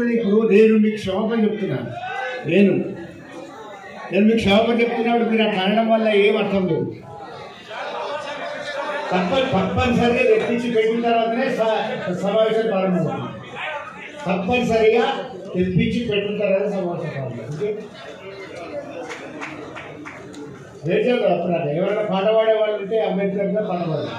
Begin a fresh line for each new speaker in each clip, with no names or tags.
ఉన్నది ఇప్పుడు నేను మీకు క్షమాపణ చెప్తున్నాను నేను నేను మీకు క్షమాపణ చెప్తున్నాడు మీరు అట్లా అనడం వల్ల ఏం అర్థం లేదు తప్ప తప్పనిసరిగా తెప్పించి పెట్టిన తర్వాతనే స- సమావేశం ప్రారంభమవుతుంది తప్పనిసరిగా తెప్పించి పెట్టిన తర్వాత సమావేశం ప్రారంభం రేచే అప్పుడు ఎవరైనా పాట పాడే వాళ్ళు ఉంటే అంబేద్కర్ గారు పాట పాడారు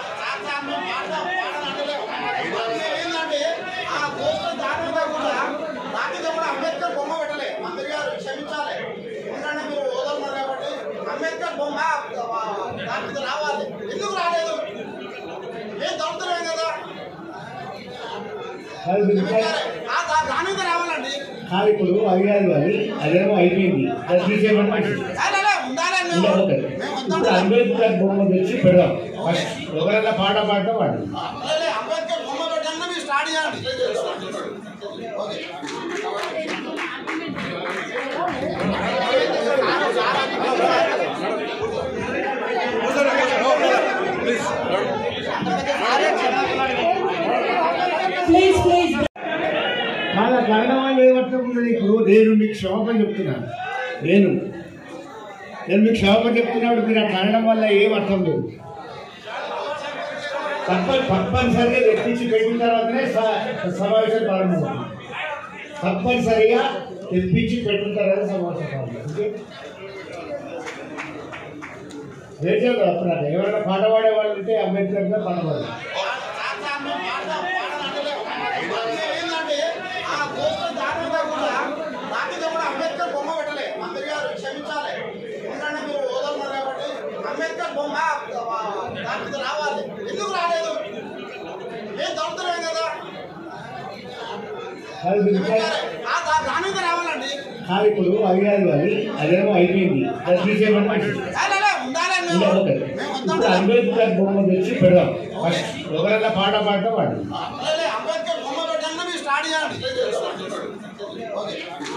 ఏంటంటే ఆ పోస్టర్ దాని మీద కూడా దాని మీద కూడా అంబేద్కర్ బొమ్మ పెట్టలే మంత్రి గారు క్షమించాలి ఎందుకంటే మీరు ఓదన్నారు కాబట్టి అంబేద్కర్ బొమ్మ ఆ, దాని మీద రావాలి ఎందుకు రాలేదు ఏం దొరుకుతున్నాయి కదా
అది మీరు
క్షమించాలి. ఆ, దా- దాని మీద రావాలండి
కాదు ఇప్పుడు అది కాదు కానీ అదేమో అయిపోయింది అది తీసేయమని మంచిది
లే, లే, లే, ఉండాలి మేము
ఇలా ఒకటి.
మేము
ఇప్పుడు
వద్దాం
అంబేద్కర్ బొమ్మ తెచ్చి పెడదాం ఫస్ట్ ఎవరైనా పాట పాడటం వాడు
లే, లే, అంబేద్కర్ బొమ్మ పెట్టండి మీరు స్టార్ట్ చేయండి ఓకే
Please, please.
కాదు అట్లా అనడం వల్ల ఏమర్థం ఉన్నది ఇప్పుడు నేను మీకు క్షమాపణ చెప్తున్నాను నేను నేను మీకు క్షమాపణ చెప్తున్నాడు మీరు అట్లా అనడం వల్ల ఏం అర్థం లేదు తప్ప తప్పనిసరిగా తెప్పించి పెట్టిన తర్వాతనే స- సమావేశం ప్రారంభమవుతుంది తప్పనిసరిగా తెప్పించి పెట్టిన తర్వాత సమావేశం ప్రారంభం రేచే అప్పుడు ఎవరైనా పాట పాడే వాళ్ళు ఉంటే అంబేద్కర్ గారు పాట పాడారు
ఏంటంటే ఆ పోస్టర్ దాని మీద కూడా దాని మీద కూడా అంబేద్కర్ బొమ్మ పెట్టలే మంత్రి గారు క్షమించాలి ఎందుకంటే మీరు ఓదన్నారు కాబట్టి అంబేద్కర్ బొమ్మ ఆ, దాని మీద రావాలి ఎందుకు రాలేదు ఏం దొరుకుతున్నాయి కదా
అది మీరు
క్షమించాలి. ఆ, దా- దాని మీద రావాలండి
కాదు ఇప్పుడు అది కాదు కానీ అదేమో అయిపోయింది అది తీసేయమని మంచిది
లే, లే, లే, ఉండాలి మేము
ఇలా ఒకటి.
మేము
ఇప్పుడు
వద్దాం
అంబేద్కర్ బొమ్మ తెచ్చి పెడదాం ఫస్ట్ ఎవరైనా పాట పాడటం వాడు
లే, లే, అంబేద్కర్ బొమ్మ పెట్టండి మీరు స్టార్ట్ చేయండి ఓకే